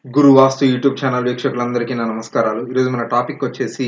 గురు వాస్తు YouTube channel వీక్షకులందరికీ నా నమస్కారాలు ఈరోజు మన టాపిక్ వచ్చేసి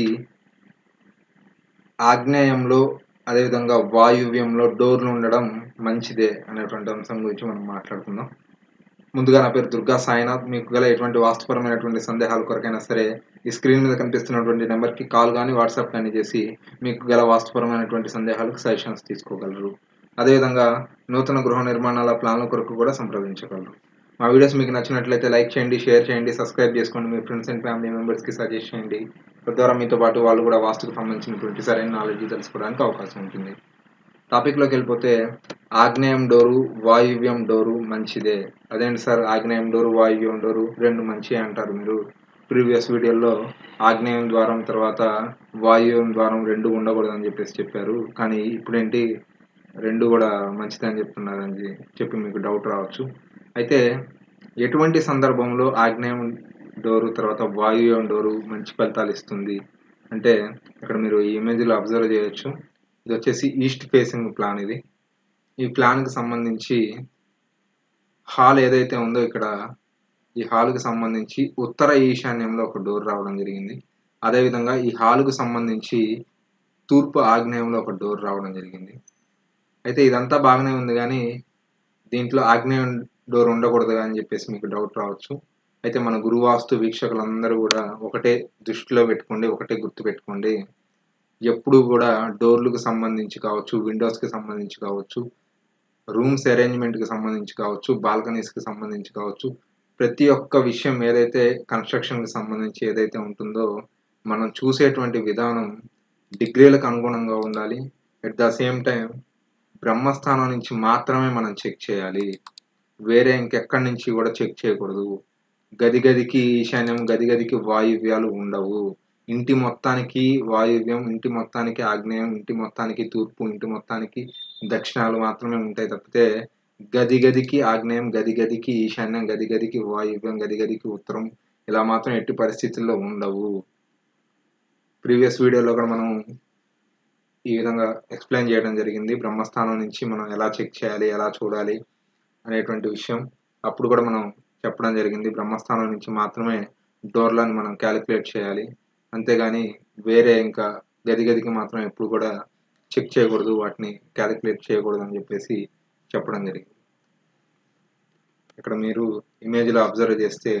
ఆగ్నేయంలో అదేవిధంగా వాయువ్యంలో డోర్లు ఉండడం మంచిదే అనేటువంటి అంశం గురించి మనం మాట్లాడుకుందాం ముందుగా నా పేరు దుర్గా సాయినాథ్ మీకు గల ఎటువంటి వాస్తుపరమైనటువంటి సందేహాల కొరకైనా సరే ఈ స్క్రీన్ మీద కనిపిస్తున్నటువంటి నెంబర్కి కాల్ కానీ వాట్సాప్ కానీ చేసి మీకు గల వాస్తుపరమైనటువంటి సందేహాలకు సజెషన్స్ తీసుకోగలరు అదేవిధంగా నూతన గృహ నిర్మాణాల ప్లాన్ల కొరకు కూడా సంప్రదించగలరు మా వీడియోస్ మీకు నచ్చినట్లయితే లైక్ చేయండి షేర్ చేయండి సబ్స్క్రైబ్ చేసుకోండి మీ ఫ్రెండ్స్ అండ్ ఫ్యామిలీ మెంబర్స్కి సజెస్ట్ చేయండి తద్వారా మీతో పాటు వాళ్ళు కూడా వాస్తుకు సంబంధించినటువంటి సరైన నాలెడ్జ్ తెలుసుకోవడానికి అవకాశం ఉంటుంది టాపిక్లోకి వెళ్ళిపోతే ఆగ్నేయం డోరు వాయువ్యం డోరు మంచిదే అదేంటి సార్ ఆగ్నేయం డోరు వాయువ్యం డోరు రెండు మంచి అంటారు మీరు ప్రీవియస్ వీడియోలో ఆగ్నేయం ద్వారం తర్వాత వాయువ్యం ద్వారం రెండు ఉండకూడదని చెప్పేసి చెప్పారు కానీ ఇప్పుడేంటి రెండు కూడా మంచిదని చెప్తున్నారని చెప్పి మీకు డౌట్ రావచ్చు అయితే ఎటువంటి సందర్భంలో ఆగ్నేయం డోరు తర్వాత వాయువ్యం డోరు మంచి ఫలితాలు ఇస్తుంది అంటే ఇక్కడ మీరు ఈ ఇమేజ్లో అబ్జర్వ్ చేయొచ్చు ఇది వచ్చేసి ఈస్ట్ ఫేసింగ్ ప్లాన్ ఇది ఈ ప్లాన్కి సంబంధించి హాల్ ఏదైతే ఉందో ఇక్కడ ఈ హాల్కి సంబంధించి ఉత్తర ఈశాన్యంలో ఒక డోర్ రావడం జరిగింది అదేవిధంగా ఈ హాల్కు సంబంధించి తూర్పు ఆగ్నేయంలో ఒక డోర్ రావడం జరిగింది అయితే ఇదంతా బాగానే ఉంది కానీ దీంట్లో ఆగ్నేయం డోర్ ఉండకూడదు అని చెప్పేసి మీకు డౌట్ రావచ్చు అయితే మన గురువాస్తు వీక్షకులందరూ కూడా ఒకటే దృష్టిలో పెట్టుకోండి ఒకటే గుర్తు పెట్టుకోండి ఎప్పుడు కూడా డోర్లకు సంబంధించి కావచ్చు విండోస్కి సంబంధించి కావచ్చు రూమ్స్ అరేంజ్మెంట్కి సంబంధించి కావచ్చు బాల్కనీస్కి సంబంధించి కావచ్చు ప్రతి ఒక్క విషయం ఏదైతే కన్స్ట్రక్షన్కి సంబంధించి ఏదైతే ఉంటుందో మనం చూసేటువంటి విధానం డిగ్రీలకు అనుగుణంగా ఉండాలి ఎట్ ద సేమ్ టైం బ్రహ్మస్థానం నుంచి మాత్రమే మనం చెక్ చేయాలి వేరే ఇంకెక్కడి నుంచి కూడా చెక్ చేయకూడదు గది గదికి ఈశాన్యం గది గదికి వాయువ్యాలు ఉండవు ఇంటి మొత్తానికి వాయువ్యం ఇంటి మొత్తానికి ఆగ్నేయం ఇంటి మొత్తానికి తూర్పు ఇంటి మొత్తానికి దక్షిణాలు మాత్రమే ఉంటాయి తప్పితే గది గదికి ఆగ్నేయం గది గదికి ఈశాన్యం గది గదికి వాయువ్యం గది గదికి ఉత్తరం ఇలా మాత్రం ఎట్టి పరిస్థితుల్లో ఉండవు ప్రీవియస్ వీడియోలో కూడా మనం ఈ విధంగా ఎక్స్ప్లెయిన్ చేయడం జరిగింది బ్రహ్మస్థానం నుంచి మనం ఎలా చెక్ చేయాలి ఎలా చూడాలి అనేటువంటి విషయం అప్పుడు కూడా మనం చెప్పడం జరిగింది బ్రహ్మస్థానం నుంచి మాత్రమే డోర్లను మనం క్యాలిక్యులేట్ చేయాలి అంతేగాని వేరే ఇంకా గది గదికి మాత్రం ఎప్పుడు కూడా చెక్ చేయకూడదు వాటిని క్యాలిక్యులేట్ చేయకూడదు అని చెప్పేసి చెప్పడం జరిగింది ఇక్కడ మీరు ఇమేజ్లో అబ్జర్వ్ చేస్తే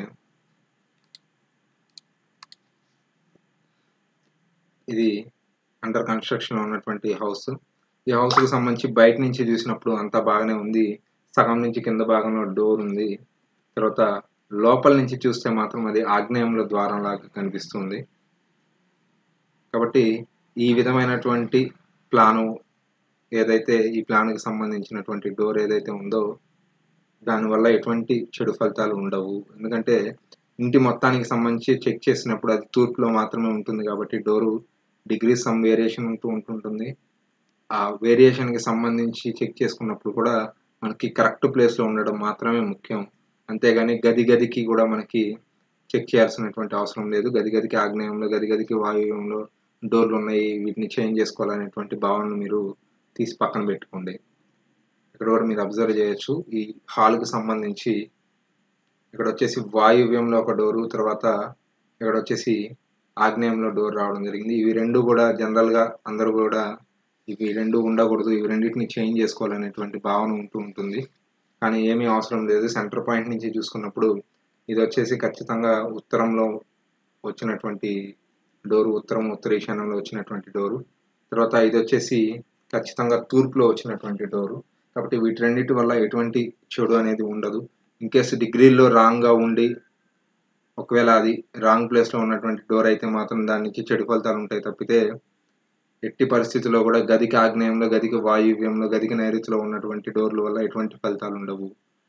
ఇది అండర్ కన్స్ట్రక్షన్ ఉన్నటువంటి హౌస్ ఈ హౌస్కి సంబంధించి బయట నుంచి చూసినప్పుడు అంతా బాగానే ఉంది సగం నుంచి కింద భాగంలో డోర్ ఉంది తర్వాత లోపల నుంచి చూస్తే మాత్రం అది ఆగ్నేయంలో ద్వారం లాగా కనిపిస్తుంది కాబట్టి ఈ విధమైనటువంటి ప్లాను ఏదైతే ఈ ప్లాన్కి సంబంధించినటువంటి డోర్ ఏదైతే ఉందో దానివల్ల ఎటువంటి చెడు ఫలితాలు ఉండవు ఎందుకంటే ఇంటి మొత్తానికి సంబంధించి చెక్ చేసినప్పుడు అది తూర్పులో మాత్రమే ఉంటుంది కాబట్టి డోరు డిగ్రీ సమ్ వేరియేషన్ ఉంటూ ఉంటుంటుంది ఆ వేరియేషన్కి సంబంధించి చెక్ చేసుకున్నప్పుడు కూడా మనకి కరెక్ట్ ప్లేస్లో ఉండడం మాత్రమే ముఖ్యం అంతేగాని గది గదికి కూడా మనకి చెక్ చేయాల్సినటువంటి అవసరం లేదు గది గదికి ఆగ్నేయంలో గది గదికి వాయువ్యంలో డోర్లు ఉన్నాయి వీటిని చేంజ్ చేసుకోవాలనేటువంటి భావనను మీరు తీసి పక్కన పెట్టుకోండి ఇక్కడ కూడా మీరు అబ్జర్వ్ చేయొచ్చు ఈ హాల్కి సంబంధించి ఇక్కడ వచ్చేసి వాయువ్యంలో ఒక డోరు తర్వాత ఇక్కడ వచ్చేసి ఆగ్నేయంలో డోర్ రావడం జరిగింది ఇవి రెండు కూడా జనరల్గా అందరూ కూడా ఇవి రెండు ఉండకూడదు ఇవి రెండింటిని చేంజ్ చేసుకోవాలనేటువంటి భావన ఉంటూ ఉంటుంది కానీ ఏమీ అవసరం లేదు సెంటర్ పాయింట్ నుంచి చూసుకున్నప్పుడు ఇది వచ్చేసి ఖచ్చితంగా ఉత్తరంలో వచ్చినటువంటి డోరు ఉత్తరం ఉత్తర ఈశాన్యంలో వచ్చినటువంటి డోరు తర్వాత ఇది వచ్చేసి ఖచ్చితంగా తూర్పులో వచ్చినటువంటి డోరు కాబట్టి వీటి రెండింటి వల్ల ఎటువంటి చెడు అనేది ఉండదు ఇన్ కేసు డిగ్రీల్లో రాంగ్గా ఉండి ఒకవేళ అది రాంగ్ ప్లేస్లో ఉన్నటువంటి డోర్ అయితే మాత్రం దాని నుంచి చెడు ఫలితాలు ఉంటాయి తప్పితే ఎట్టి పరిస్థితుల్లో కూడా గదికి ఆగ్నేయంలో గదికి వాయువ్యంలో గదికి నైరుతిలో ఉన్నటువంటి డోర్ల వల్ల ఎటువంటి ఫలితాలు ఉండవు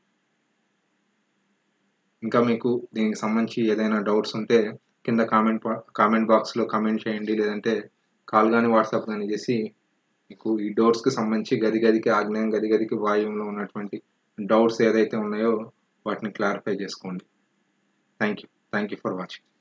ఇంకా మీకు దీనికి సంబంధించి ఏదైనా డౌట్స్ ఉంటే కింద కామెంట్ కామెంట్ బాక్స్లో కామెంట్ చేయండి లేదంటే కాల్ కానీ వాట్సాప్ కానీ చేసి మీకు ఈ డోర్స్కి సంబంధించి గది గదికి ఆగ్నేయం గది గదికి వాయువ్యంలో ఉన్నటువంటి డౌట్స్ ఏదైతే ఉన్నాయో వాటిని క్లారిఫై చేసుకోండి thank you thank you for watching